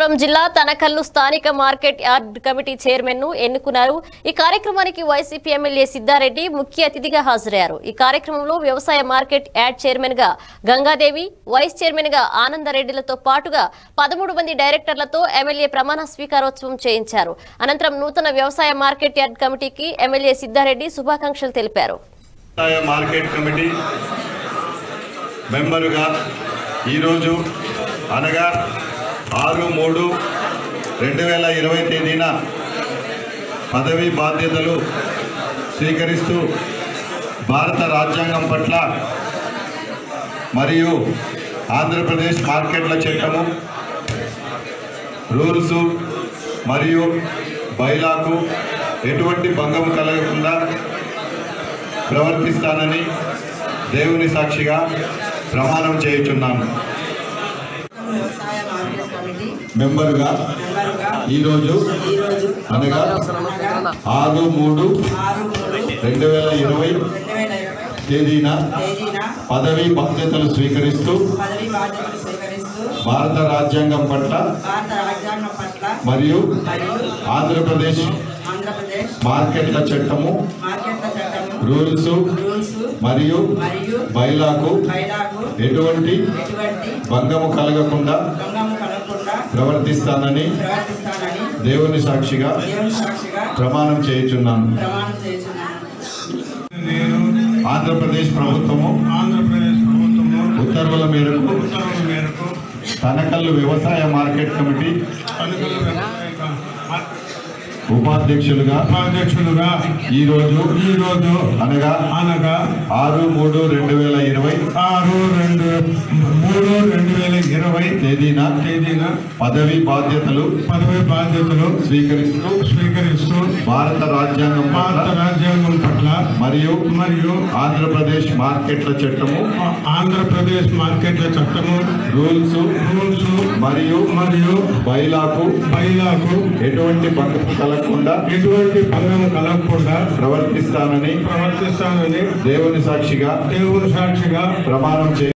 అనంతపురం జిల్లా తనకల్లు స్థానిక market yard committee chairman ను ఎన్నుకున్నారు ఈ కార్యక్రమానికి వైసీపీ ఎమ్మెల్యే సిద్ధారెడ్డి ముఖ్య అతిథిగా హాజరయ్యారు ఈ కార్యక్రమంలో వ్యవసాయ మార్కెట్ యార్డ్ చైర్మన్ గా గంగాదేవి వైస్ చైర్మన్ గా ఆనందరెడ్డిలతో పాటుగా పదమూడు మంది డైరెక్టర్లతో ఎమ్మెల్యే ప్రమాణ స్వీకారోత్సవం చేయించారు అనంతరం నూతన వ్యవసాయ మార్కెట్ యార్డ్ కమిటీకి ఎమ్మెల్యే సిద్ధారెడ్డి శుభాకాంక్షలు తెలిపారు వ్యవసాయ మార్కెట్ కమిటీ మెంబరుగా ఈరోజు అనగా ఆరు మూడు రెండు వేల ఇరవై తేదీన పదవి బాధ్యతలు స్వీకరిస్తూ భారత రాజ్యాంగం పట్ల మరియు ఆంధ్రప్రదేశ్ మార్కెట్ల చట్టము రూల్స్ మరియు బైలాకు ఎటువంటి భంగం కలగకుండా ప్రవర్తిస్తానని దేవుని సాక్షిగా ప్రమాణం చేయుచున్నాను వ్యవసాయ మార్కెట్ కమిటీ మెంబరుగా మెంబరుగా ఈరోజు ఈరోజు అనగా అనగా ఆరు మూడు ఆరు మూడు రెండు వేల ఇరవై రెండు వేల ఇరవై తేదీన తేదీన పదవి బాధ్యతలు స్వీకరిస్తూ పదవి బాధ్యతలు స్వీకరిస్తూ భారత రాజ్యాంగం పట్ల భారత రాజ్యాంగం పట్ల మరియు మరియు ఆంధ్రప్రదేశ్ ఆంధ్రప్రదేశ్ మార్కెట్ల చట్టము మార్కెట్ల చట్టము రూల్స్ రూల్స్ మరియు మరియు బైలాకు బైలాకు ఎటువంటి ఎటువంటి భంగము కలగకుండా భంగము కలగకుండా ప్రవర్తిస్తానని ప్రవర్తిస్తానని దేవుని సాక్షిగా దేవుని సాక్షిగా ప్రమాణం చేయుచున్నాను ప్రమాణం చేస్తున్నాను నేను ఆంధ్రప్రదేశ్ ప్రభుత్వము ఆంధ్రప్రదేశ్ ప్రభుత్వము ఉత్తర్వుల మేరకు ఉత్తర్వుల మేరకు తనకల్లు వ్యవసాయ మార్కెట్ కమిటీ తణుకుల వ్యవసాయ ఉపాధ్యక్షులుగా ఉపాధ్యక్షులుగా ఈరోజు ఈరోజు అనగా అనగా ఆరు మూడు రెండు వేల ఇరవై ఆరు రెండు మూడు రెండు వేల ఇరవై తేదీన తేదీన పదవి బాధ్యతలు పదవి బాధ్యతలు స్వీకరిస్తూ స్వీకరిస్తూ భారత రాజ్యాంగం భారత పట్ల రాజ్యాంగం పట్ల మరియు మరియు ఆంధ్రప్రదేశ్ మార్కెట్ల చట్టము ఆ- ఆంధ్రప్రదేశ్ మార్కెట్ల చట్టము రూల్స్ రూల్స్ మరియు మరియు బైలాకు బైలాకు ఎటువంటి భంగం కలగకుండా ఎటువంటి భంగం కలగకుండా ప్రవర్తిస్తానని ప్రవర్తిస్తానని దేవుని సాక్షిగా దేవుని సాక్షిగా ప్రమాణం చే